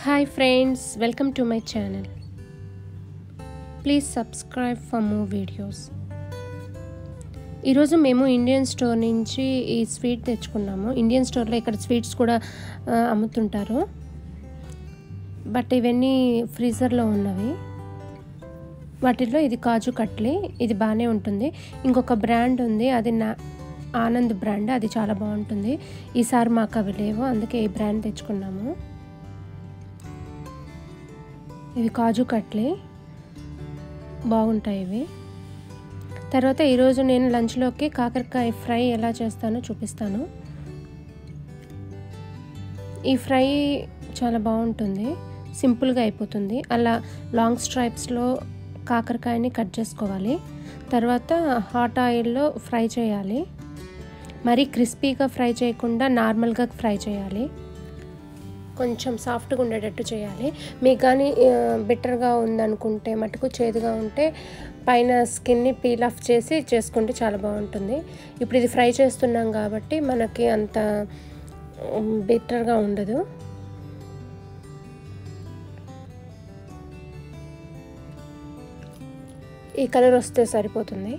hi friends welcome to my channel please subscribe for more videos ఈరోజు మేము Indian store నుంచి ఈ sweet తెచ్చుకున్నాము ఇండియన్ స్టోర్లో ఇక్కడ స్వీట్స్ కూడా ఆ, అమ్ముతుంటారు బట్ ఇవన్నీ ఫ్రీజర్లో ఉన్నవి వాటిల్లో ఇది కాజు కట్లీ ఇది బాగానే ఉంటుంది ఇంకొక బ్రాండ్ ఉంది అది నా ఆనంద్ బ్రాండ్ అది చాలా బాగుంటుంది ఈసారి మాకు అవి లేవు అందుకే ఈ బ్రాండ్ తెచ్చుకున్నాము ఇవి కాజు కట్లీ బాగుంటాయి ఇవి తర్వాత ఈరోజు నేను లంచ్లోకి కాకరకాయ ఫ్రై ఎలా చేస్తానో చూపిస్తాను ఈ ఫ్రై చాలా బాగుంటుంది సింపుల్గా అయిపోతుంది అలా లాంగ్ స్ట్రైప్స్లో కాకరకాయని కట్ చేసుకోవాలి తర్వాత హాట్ ఆయిల్లో ఫ్రై చేయాలి మరీ క్రిస్పీగా ఫ్రై చేయకుండా నార్మల్గా ఫ్రై చేయాలి కొంచెం సాఫ్ట్గా ఉండేటట్టు చేయాలి మీకు కానీ బెటర్గా ఉందనుకుంటే మటుకు చేదుగా ఉంటే పైన స్కిన్ని పీల్ ఆఫ్ చేసి చేసుకుంటే చాలా బాగుంటుంది ఇప్పుడు ఇది ఫ్రై చేస్తున్నాం కాబట్టి మనకి అంత బెటర్గా ఉండదు ఈ కలర్ వస్తే సరిపోతుంది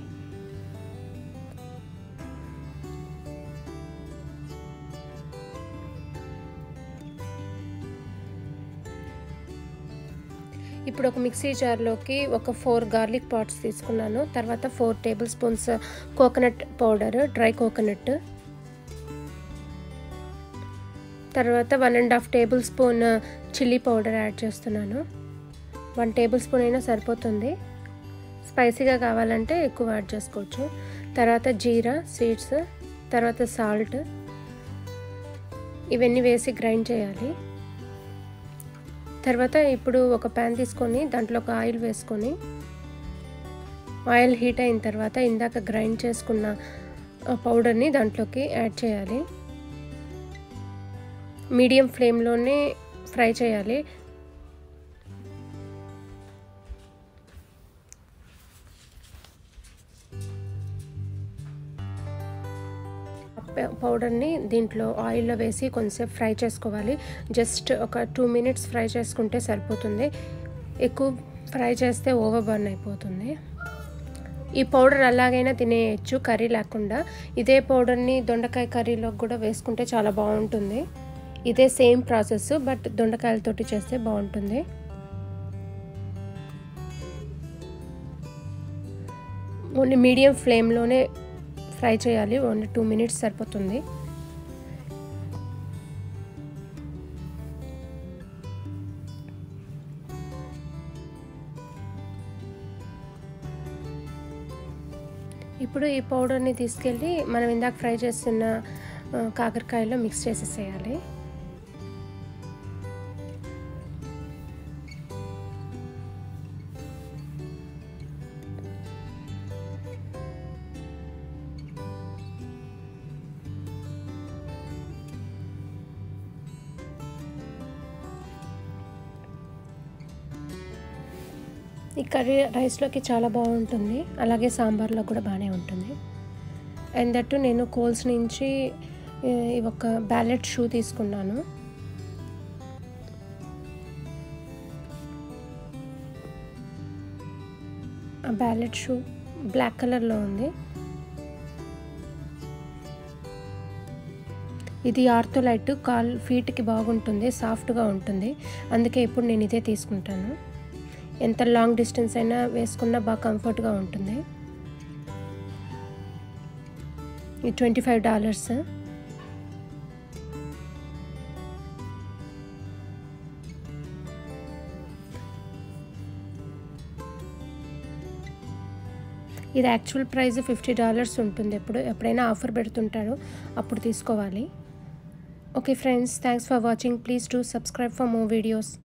ఇప్పుడు ఒక మిక్సీ జార్లోకి ఒక ఫోర్ గార్లిక్ పాట్స్ తీసుకున్నాను తర్వాత four tablespoons coconut powder dry coconut తర్వాత one and half tablespoon chilli powder add చేస్తున్నాను వన్ టేబుల్ స్పూన్ అయినా సరిపోతుంది స్పైసీగా కావాలంటే ఎక్కువ యాడ్ చేసుకోవచ్చు తర్వాత జీరా సీడ్స్ తర్వాత సాల్ట్ ఇవన్నీ వేసి గ్రైండ్ చేయాలి తర్వాత ఇప్పుడు ఒక ప్యాన్ తీసుకొని దాంట్లో ఒక ఆయిల్ వేసుకొని ఆయిల్ హీట్ అయిన తర్వాత ఇందాక గ్రైండ్ చేసుకున్న పౌడర్ని దాంట్లోకి యాడ్ చేయాలి మీడియం ఫ్లేమ్లోనే ఫ్రై చేయాలి పౌడర్ని దీంట్లో ఆయిల్లో వేసి కొంచెంసేపు ఫ్రై చేసుకోవాలి జస్ట్ ఒక టూ మినిట్స్ ఫ్రై చేసుకుంటే సరిపోతుంది ఎక్కువ ఫ్రై చేస్తే ఓవర్ బర్న్ అయిపోతుంది ఈ పౌడర్ అలాగైనా తినేయచ్చు కర్రీ లేకుండా ఇదే పౌడర్ని దొండకాయ కర్రీలోకి కూడా వేసుకుంటే చాలా బాగుంటుంది ఇదే సేమ్ ప్రాసెస్ బట్ దొండకాయలతోటి చేస్తే బాగుంటుంది ఓన్లీ మీడియం ఫ్లేమ్లోనే ఫ్రై చేయాలి ఓన్లీ టూ మినిట్స్ సరిపోతుంది ఇప్పుడు ఈ పౌడర్ని తీసుకెళ్ళి మనం ఇందాక ఫ్రై చేస్తున్న కాకరకాయలో మిక్స్ చేసేసేయాలి ఈ కర్రీ రైస్లోకి చాలా బాగుంటుంది అలాగే సాంబార్లో కూడా బాగానే ఉంటుంది అండ్ దట్టు నేను కోల్స్ నుంచి ఒక బ్యాలెట్ షూ తీసుకున్నాను ఆ బ్యాలెట్ షూ బ్లాక్ కలర్లో ఉంది ఇది ఆర్థోలైట్ కాల్ ఫీట్కి బాగుంటుంది సాఫ్ట్గా ఉంటుంది అందుకే ఇప్పుడు నేను ఇదే తీసుకుంటాను ఎంత లాంగ్ డిస్టెన్స్ అయినా వేసుకున్నా బాగా కంఫర్ట్గా ఉంటుంది ఇది ట్వంటీ ఫైవ్ డాలర్స్ ఇది యాక్చువల్ ప్రైస్ ఫిఫ్టీ డాలర్స్ ఉంటుంది ఎప్పుడు ఎప్పుడైనా ఆఫర్ పెడుతుంటారు అప్పుడు తీసుకోవాలి okay friends thanks for watching please do subscribe for more videos